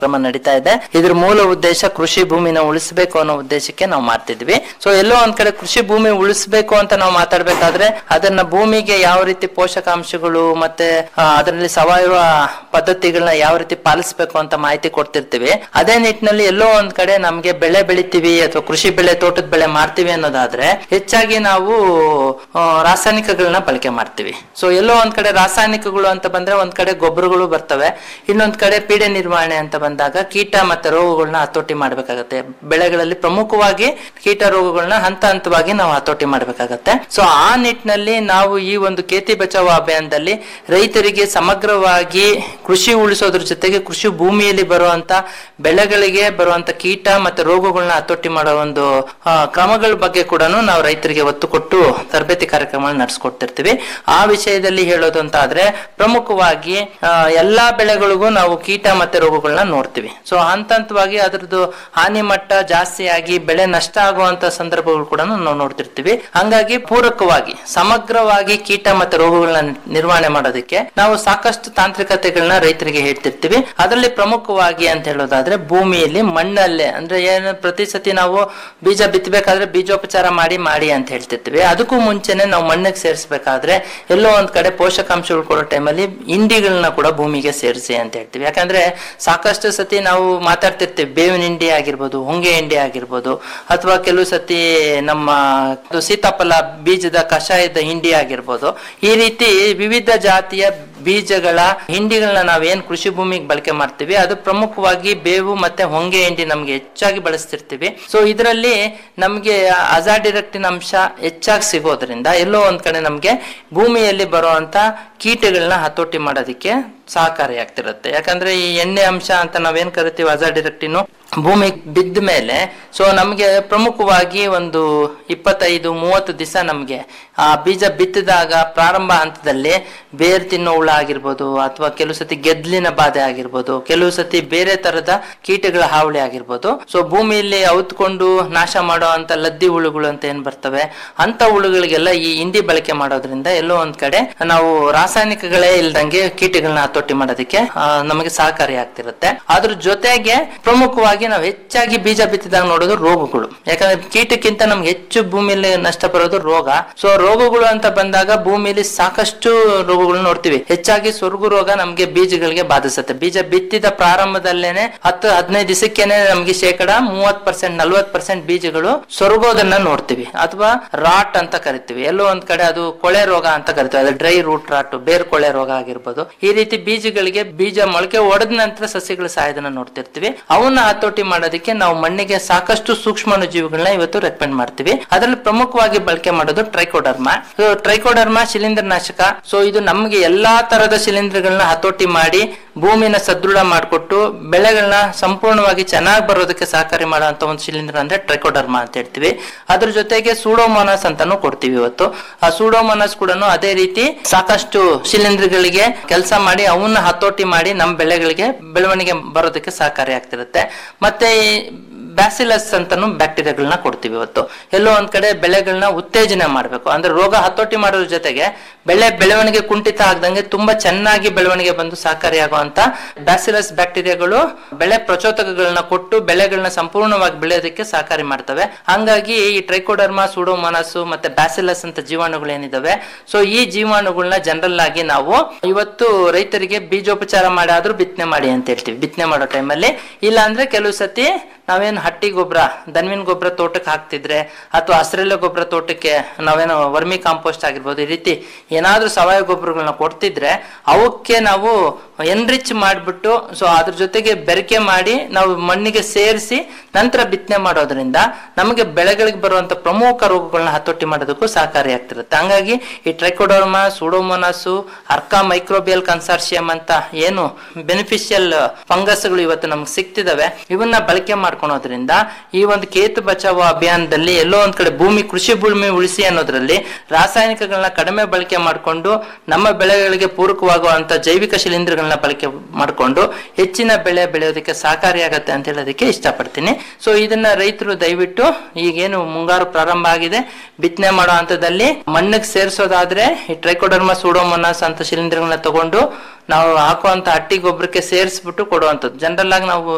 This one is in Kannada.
ಕ್ರಮ ನಡೀತಾ ಇದೆ ಇದ್ರ ಮೂಲ ಉದ್ದೇಶ ಕೃಷಿ ಭೂಮಿನ ಉಳಿಸಬೇಕು ಅನ್ನೋ ಉದ್ದೇಶಕ್ಕೆ ನಾವು ಮಾಡ್ತಿದ್ವಿ ಸೊ ಎಲ್ಲೋ ಒಂದ್ ಕಡೆ ಕೃಷಿ ಭೂಮಿ ಉಳಿಸಬೇಕು ಅಂತ ನಾವು ಮಾತಾಡ್ಬೇಕಾದ್ರೆ ಅದನ್ನ ಭೂಮಿಗೆ ಯಾವ ರೀತಿ ಪೋಷಕಾಂಶಗಳು ಮತ್ತೆ ಆ, ಅದರಲ್ಲಿ ಸಾವಯವ ಪದ್ಧತಿಗಳನ್ನ ಯಾವ ರೀತಿ ಪಾಲಿಸಬೇಕು ಅಂತ ಮಾಹಿತಿ ಕೊಡ್ತಿರ್ತೀವಿ ಅದೇ ನಿಟ್ಟಿನಲ್ಲಿ ಎಲ್ಲೋ ಒಂದ್ ಕಡೆ ನಮ್ಗೆ ಬೆಳೆ ಬೆಳಿತೀವಿ ಅಥವಾ ಕೃಷಿ ಬೆಳೆ ತೋಟದ ಬೆಳೆ ಮಾಡ್ತೀವಿ ಅನ್ನೋದಾದ್ರೆ ಹೆಚ್ಚಾಗಿ ನಾವು ಆ, ರಾಸಾಯನಿಕಗಳನ್ನ ಬಳಕೆ ಮಾಡ್ತೀವಿ ಸೊ ಎಲ್ಲೋ ಒಂದ್ ಕಡೆ ರಾಸಾಯನಿಕಗಳು ಅಂತ ಬಂದ್ರೆ ಒಂದ್ ಕಡೆ ಗೊಬ್ಬರಗಳು ಬರ್ತವೆ ಇನ್ನೊಂದ್ ಕಡೆ ಪೀಡೆ ನಿರ್ವಹಣೆ ಅಂತ ಬಂದಾಗ ಕೀಟ ಮತ್ತೆ ರೋಗಗಳನ್ನ ಹತೋಟಿ ಮಾಡ್ಬೇಕಾಗತ್ತೆ ಬೆಳೆಗಳಲ್ಲಿ ಪ್ರಮುಖವಾಗಿ ಕೀಟ ರೋಗಗಳನ್ನ ಹಂತ ಹಂತವಾಗಿ ನಾವು ಹತೋಟಿ ಮಾಡ್ಬೇಕಾಗತ್ತೆ ಸೊ ಆ ನಿಟ್ಟಿನಲ್ಲಿ ನಾವು ಈ ಒಂದು ಕೇತಿ ಬಚಾವ್ ಅಭಿಯಾನದಲ್ಲಿ ರೈತರಿಗೆ ಸಮಗ್ರವಾಗಿ ಕೃಷಿ ಉಳಿಸೋದ್ರ ಜೊತೆಗೆ ಕೃಷಿ ಭೂಮಿಯಲ್ಲಿ ಬರುವಂತ ಬೆಳೆಗಳಿಗೆ ಬರುವಂತ ಕೀಟ ಮತ್ತೆ ರೋಗಗಳನ್ನ ಹತೋಟಿ ಮಾಡೋ ಒಂದು ಆ, ಕ್ರಮಗಳ ಬಗ್ಗೆ ಕೂಡ ನಾವು ರೈತರಿಗೆ ಒತ್ತು ಕೊಟ್ಟು ತರಬೇತಿ ಕಾರ್ಯಕ್ರಮ ನಡೆಸ್ಕೊಡ್ತಿರ್ತೀವಿ ಆ ವಿಷಯದಲ್ಲಿ ಹೇಳೋದು ಅಂತ ಆದ್ರೆ ಪ್ರಮುಖವಾಗಿ ಆ, ಎಲ್ಲಾ ಬೆಳೆಗಳಿಗೂ ನಾವು ಕೀಟ ಮತ್ತೆ ರೋಗಗಳನ್ನ ನೋಡ್ತೀವಿ ಸೊ ಹಂತ ಹಂತವಾಗಿ ಅದ್ರದ್ದು ಹಾನಿ ಮಟ್ಟ ಜಾಸ್ತಿ ಆಗಿ ಬೆಳೆ ನಷ್ಟ ಆಗುವಂತ ಸಂದರ್ಭಗಳು ಕೂಡ ನಾವು ನೋಡ್ತಿರ್ತೀವಿ ಹಂಗಾಗಿ ಪೂರಕವಾಗಿ ಸಮಗ್ರವಾಗಿ ಕೀಟ ಮತ್ತೆ ರೋಗಗಳನ್ನ ನಿರ್ವಹಣೆ ಮಾಡೋದಕ್ಕೆ ನಾವು ಸಾಕಷ್ಟು ತಾಂತ್ರಿಕತೆಗಳನ್ನ ರೈತರಿಗೆ ಹೇಳ್ತಿರ್ತೀವಿ ಅದರಲ್ಲಿ ಪ್ರಮುಖವಾಗಿ ಅಂತ ಹೇಳೋದಾದ್ರೆ ಭೂಮಿಯಲ್ಲಿ ಮಣ್ಣಲ್ಲೇ ಅಂದ್ರೆ ಏನು ಪ್ರತಿ ಸತಿ ನಾವು ಬೀಜ ಬಿತ್ತಬೇಕಾದ್ರೆ ಬೀಜೋಪಚಾರ ಮಾಡಿ ಮಾಡಿ ಅಂತ ಹೇಳ್ತಿರ್ತೀವಿ ಅದಕ್ಕೂ ಮುಂಚೆನೆ ನಾವು ಮಣ್ಣಿಗೆ ಸೇರಿಸಬೇಕಾದ್ರೆ ಎಲ್ಲೋ ಒಂದ್ ಕಡೆ ಪೋಷಕಾಂಶಗಳು ಕೊಡೋ ಟೈಮಲ್ಲಿ ಹಿಂಡಿಗಳನ್ನ ಕೂಡ ಭೂಮಿಗೆ ಸೇರಿಸಿ ಅಂತ ಹೇಳ್ತೀವಿ ಯಾಕಂದ್ರೆ ಸಾಕಷ್ಟು ಸತಿ ನಾವು ಮಾತಾಡ್ತಿರ್ತೀವಿ ಬೇವಿನ ಹಿಂಡಿ ಆಗಿರ್ಬೋದು ಹೊಂಗೆ ಹಿಂಡಿ ಆಗಿರ್ಬೋದು ಅಥವಾ ಕೆಲವು ಸತಿ ನಮ್ಮ ಅದು ಸೀತಾಫಲ ಬೀಜದ ಕಷಾಯದ ಹಿಂಡಿ ಆಗಿರ್ಬೋದು ಈ ರೀತಿ ವಿವಿಧ ಜಾತಿಯ ಬೀಜಗಳ ಹಿಂಡಿಗಳನ್ನ ನಾವೇನ್ ಕೃಷಿ ಭೂಮಿಗೆ ಬಳಕೆ ಮಾಡ್ತೀವಿ ಅದು ಪ್ರಮುಖವಾಗಿ ಬೇವು ಮತ್ತೆ ಹೊಂಗೆ ಹಿಂಡಿ ನಮ್ಗೆ ಹೆಚ್ಚಾಗಿ ಬಳಸ್ತಿರ್ತೀವಿ ಸೊ ಇದರಲ್ಲಿ ನಮ್ಗೆ ಅಜಾಡಿರಕ್ಟಿನ ಅಂಶ ಹೆಚ್ಚಾಗಿ ಸಿಗೋದ್ರಿಂದ ಎಲ್ಲೋ ಒಂದ್ ಕಡೆ ನಮ್ಗೆ ಭೂಮಿಯಲ್ಲಿ ಬರುವಂತ ಕೀಟಗಳನ್ನ ಹತೋಟಿ ಮಾಡೋದಕ್ಕೆ ಸಹಕಾರಿಯಾಗ್ತಿರುತ್ತೆ ಯಾಕಂದ್ರೆ ಈ ಎಣ್ಣೆ ಅಂಶ ಅಂತ ನಾವೇನ್ ಕರಿತೀವಿ ಅಜಾಡಿರಕ್ಟಿನು ಭೂಮಿಗೆ ಬಿದ್ದ ಮೇಲೆ ಸೊ ನಮ್ಗೆ ಪ್ರಮುಖವಾಗಿ ಒಂದು ಇಪ್ಪತ್ತೈದು ಮೂವತ್ತು ದಿವಸ ನಮ್ಗೆ ಆ ಬೀಜ ಬಿತ್ತಿದಾಗ ಪ್ರಾರಂಭ ಹಂತದಲ್ಲಿ ಬೇರ್ ತಿನ್ನೋ ಹುಳ ಆಗಿರ್ಬೋದು ಅಥವಾ ಕೆಲವು ಸತಿ ಗೆದ್ಲಿನ ಬಾಧೆ ಆಗಿರ್ಬೋದು ಕೆಲವು ಸತಿ ಬೇರೆ ತರದ ಕೀಟಗಳ ಹಾವಳಿ ಆಗಿರ್ಬೋದು ಸೊ ಭೂಮಿಯಲ್ಲಿ ಔತ್ಕೊಂಡು ನಾಶ ಮಾಡೋ ಅಂತ ಲದ್ದಿ ಹುಳುಗಳು ಅಂತ ಏನ್ ಬರ್ತವೆ ಅಂತ ಹುಳುಗಳಿಗೆಲ್ಲ ಈ ಹಿಂಡಿ ಬಳಕೆ ಮಾಡೋದ್ರಿಂದ ಎಲ್ಲೋ ಒಂದ್ ಕಡೆ ನಾವು ರಾಸಾಯನಿಕಗಳೇ ಇಲ್ದಂಗೆ ಕೀಟಗಳನ್ನ ಹತೋಟಿ ಮಾಡೋದಕ್ಕೆ ಆ, ನಮಗೆ ಸಹಕಾರಿ ಆಗ್ತಿರುತ್ತೆ ಅದ್ರ ಜೊತೆಗೆ ಪ್ರಮುಖವಾಗಿ ನಾವು ಹೆಚ್ಚಾಗಿ ಬೀಜ ಬಿತ್ತಿದಾಗ ನೋಡೋದು ರೋಗಗಳು ಯಾಕಂದ್ರೆ ಕೀಟಕ್ಕಿಂತ ನಮ್ಗೆ ಹೆಚ್ಚು ಭೂಮಿಯಲ್ಲಿ ನಷ್ಟ ಬರೋದು ರೋಗ ಸೊ ರೋಗಗಳು ಅಂತ ಬಂದಾಗ ಭೂಮಿಯಲ್ಲಿ ಸಾಕಷ್ಟು ರೋಗಗಳು ನೋಡ್ತೀವಿ ಹೆಚ್ಚಾಗಿ ಸೊರಗು ರೋಗ ನಮ್ಗೆ ಬೀಜಗಳಿಗೆ ಬಾಧಿಸುತ್ತೆ ಬೀಜ ಬಿತ್ತಿದ ಪ್ರಾರಂಭದಲ್ಲೇನೆ ಹತ್ತು ಹದಿನೈದು ದಿವಸಕ್ಕೇನೆ ನಮ್ಗೆ ಶೇಕಡ ಮೂವತ್ ಪರ್ಸೆಂಟ್ ನಲ್ವತ್ ಪರ್ಸೆಂಟ್ ಬೀಜಗಳು ಸೊರಗೋದನ್ನ ನೋಡ್ತೀವಿ ಅಥವಾ ರಾಟ್ ಅಂತ ಕರಿತೀವಿ ಎಲ್ಲೋ ಒಂದ್ ಕಡೆ ಅದು ಕೊಳೆ ರೋಗ ಅಂತ ಕರಿತೀವಿ ಅದು ಡ್ರೈ ರೂಟ್ ರಾಟ್ ಬೇರ್ ಕೊಳೆ ರೋಗ ಆಗಿರ್ಬೋದು ಈ ರೀತಿ ಬೀಜಗಳಿಗೆ ಬೀಜ ಮೊಳಕೆ ಒಡೆದ ನಂತರ ಸಸ್ಯಗಳು ಸಾಯೋದನ್ನ ನೋಡ್ತಿರ್ತೀವಿ ಅವನ್ನ ಹತೋಟಿ ಮಾಡೋದಕ್ಕೆ ನಾವು ಮಣ್ಣಿಗೆ ಸಾಕಷ್ಟು ಸೂಕ್ಷ್ಮಾಣು ಜೀವಿಗಳನ್ನ ಇವತ್ತು ರೆಕಮೆಂಡ್ ಮಾಡ್ತೀವಿ ಅದರಲ್ಲಿ ಪ್ರಮುಖವಾಗಿ ಬಳಕೆ ಮಾಡೋದು ಟ್ರೈಕೋಡರ್ಮ ಟ್ರೈಕೋಡರ್ಮ ಶಿಲೀಂಧ್ರ ನಾಶಕ ಸೊ ಇದು ನಮಗೆ ಎಲ್ಲಾ ತರದ ಶಿಲೀಂಧ್ರಗಳನ್ನ ಹತೋಟಿ ಮಾಡಿ ಭೂಮಿನ ಸದೃಢ ಮಾಡಿಕೊಟ್ಟು ಬೆಳೆಗಳನ್ನ ಸಂಪೂರ್ಣವಾಗಿ ಚೆನ್ನಾಗಿ ಬರೋದಕ್ಕೆ ಸಹಕಾರಿ ಮಾಡುವಂತ ಒಂದು ಶಿಲೀಂಧ್ರ ಅಂದ್ರೆ ಟ್ರೈಕೋಡರ್ಮ ಅಂತ ಹೇಳ್ತೀವಿ ಅದ್ರ ಜೊತೆಗೆ ಸೂಡೋಮೋನಾಸ್ ಅಂತಾನು ಕೊಡ್ತೀವಿ ಇವತ್ತು ಆ ಸೂಡೋಮೋನಾಸ್ ಕೂಡ ಅದೇ ರೀತಿ ಸಾಕಷ್ಟು ಶಿಲೀಂಧ್ರಗಳಿಗೆ ಕೆಲಸ ಮಾಡಿ ಅವನ್ನ ಹತೋಟಿ ಮಾಡಿ ನಮ್ಮ ಬೆಳೆಗಳಿಗೆ ಬೆಳವಣಿಗೆ ಬರೋದಕ್ಕೆ ಸಹಕಾರಿ ಆಗ್ತಿರುತ್ತೆ ಮತ್ತೆ ಈ ಬ್ಯಾಸಿಲಸ್ ಅಂತಾನು ಬ್ಯಾಕ್ಟೀರಿಯಾಗಳನ್ನ ಕೊಡ್ತೀವಿ ಇವತ್ತು ಎಲ್ಲೋ ಒಂದ್ ಕಡೆ ಬೆಳೆಗಳನ್ನ ಉತ್ತೇಜನ ಮಾಡಬೇಕು ಅಂದ್ರೆ ರೋಗ ಹತೋಟಿ ಮಾಡೋದ್ರ ಜೊತೆಗೆ ಬೆಳೆ ಬೆಳವಣಿಗೆ ಕುಂಠಿತ ಆಗದಂಗೆ ತುಂಬಾ ಚೆನ್ನಾಗಿ ಬೆಳವಣಿಗೆ ಬಂದು ಸಹಕಾರಿಯಾಗುವಂತ ಬ್ಯಾಸಿಲಸ್ ಬ್ಯಾಕ್ಟೀರಿಯಾಗಳು ಬೆಳೆ ಪ್ರಚೋದಕಗಳನ್ನ ಕೊಟ್ಟು ಬೆಳೆಗಳನ್ನ ಸಂಪೂರ್ಣವಾಗಿ ಬೆಳೆಯೋದಕ್ಕೆ ಸಹಕಾರಿ ಮಾಡ್ತವೆ ಹಂಗಾಗಿ ಈ ಟ್ರೈಕೋಡರ್ಮಾ ಸೂಡೋಮೋನಾಸು ಮತ್ತೆ ಬ್ಯಾಸಿಲಸ್ ಅಂತ ಜೀವಾಣುಗಳು ಏನಿದಾವೆ ಸೊ ಈ ಜೀವಾಣುಗಳನ್ನ ಜನರಲ್ ಆಗಿ ನಾವು ಇವತ್ತು ರೈತರಿಗೆ ಬೀಜೋಪಚಾರ ಮಾಡಿ ಆದ್ರೂ ಬಿತ್ತನೆ ಮಾಡಿ ಅಂತ ಹೇಳ್ತೀವಿ ಬಿತ್ತನೆ ಮಾಡೋ ಟೈಮಲ್ಲಿ ಇಲ್ಲ ಅಂದ್ರೆ ಕೆಲವು ಸತಿ ನಾವೇನು ಹಟ್ಟಿ ಗೊಬ್ಬರ ದನ್ವಿನ ಗೊಬ್ಬರ ತೋಟಕ್ಕೆ ಹಾಕ್ತಿದ್ರೆ ಅಥವಾ ಹಸಿರೆಲೆ ಗೊಬ್ಬರ ತೋಟಕ್ಕೆ ನಾವೇನು ವರ್ಮಿ ಕಾಂಪೋಸ್ಟ್ ಆಗಿರ್ಬೋದು ಈ ರೀತಿ ಏನಾದ್ರೂ ಸಾವಯವ ಗೊಬ್ಬರಗಳನ್ನ ಕೊಡ್ತಿದ್ರೆ ಅವಕ್ಕೆ ನಾವು ಎನ್ರಿಚ್ ಮಾಡಿಬಿಟ್ಟು ಸೊ ಅದ್ರ ಜೊತೆಗೆ ಬೆರಕೆ ಮಾಡಿ ನಾವು ಮಣ್ಣಿಗೆ ಸೇರಿಸಿ ನಂತರ ಬಿತ್ತನೆ ಮಾಡೋದ್ರಿಂದ ನಮಗೆ ಬೆಳೆಗಳಿಗೆ ಬರುವಂತ ಪ್ರಮುಖ ರೋಗಗಳನ್ನ ಹತೋಟಿ ಮಾಡೋದಕ್ಕೂ ಸಹಕಾರಿಯಾಗ್ತಿರುತ್ತೆ ಹಂಗಾಗಿ ಈ Trichoderma Pseudomonas Arka microbial consortium ಅಂತ ಏನು ಬೆನಿಫಿಷಿಯಲ್ ಫಂಗಸ್ಗಳು ಇವತ್ತು ನಮ್ಗೆ ಸಿಗ್ತಿದಾವೆ ಇವನ್ನ ಬಳಕೆ ಮಾಡ್ಕೊಳೋದ್ರಿಂದ ಈ ಒಂದು ಕೇತು ಬಚಾವೋ ಅಭಿಯಾನದಲ್ಲಿ ಎಲ್ಲೋ ಒಂದ್ ಕಡೆ ಭೂಮಿ ಕೃಷಿ ಭೂಮಿ ಉಳಿಸಿ ಅನ್ನೋದ್ರಲ್ಲಿ ರಾಸಾಯನಿಕಗಳನ್ನ ಕಡಿಮೆ ಬಳಕೆ ಮಾಡಿಕೊಂಡು ನಮ್ಮ ಬೆಳೆಗಳಿಗೆ ಪೂರಕವಾಗುವಂತ ಜೈವಿಕ ಶಿಲೀಂಧ್ರಗಳನ್ನ ಬಳಕೆ ಮಾಡಿಕೊಂಡು ಹೆಚ್ಚಿನ ಬೆಳೆ ಬೆಳೆಯೋದಕ್ಕೆ ಸಹಕಾರಿಯಾಗತ್ತೆ ಅಂತ ಹೇಳೋದಕ್ಕೆ ಇಷ್ಟಪಡ್ತೀನಿ ಸೊ ಇದನ್ನ ರೈತರು ದಯವಿಟ್ಟು ಈಗೇನು ಮುಂಗಾರು ಪ್ರಾರಂಭ ಆಗಿದೆ ಬಿತ್ತನೆ ಮಾಡೋ ಹಂತದಲ್ಲಿ ಮಣ್ಣಿಗೆ ಸೇರಿಸೋದಾದ್ರೆ ಈ ಟ್ರೈಕೋಡರ್ಮಾ ಸೂಡೋಮೋನಾಸ್ ಅಂತ ಶಿಲೀಂಧ್ರಗಳನ್ನ ತಗೊಂಡು ನಾವು ಹಾಕುವಂತ ಹಟ್ಟಿ ಗೊಬ್ಬರಕ್ಕೆ ಸೇರಿಸ್ಬಿಟ್ಟು ಕೊಡುವಂಥದ್ದು ಜನರಲ್ ಆಗಿ ನಾವು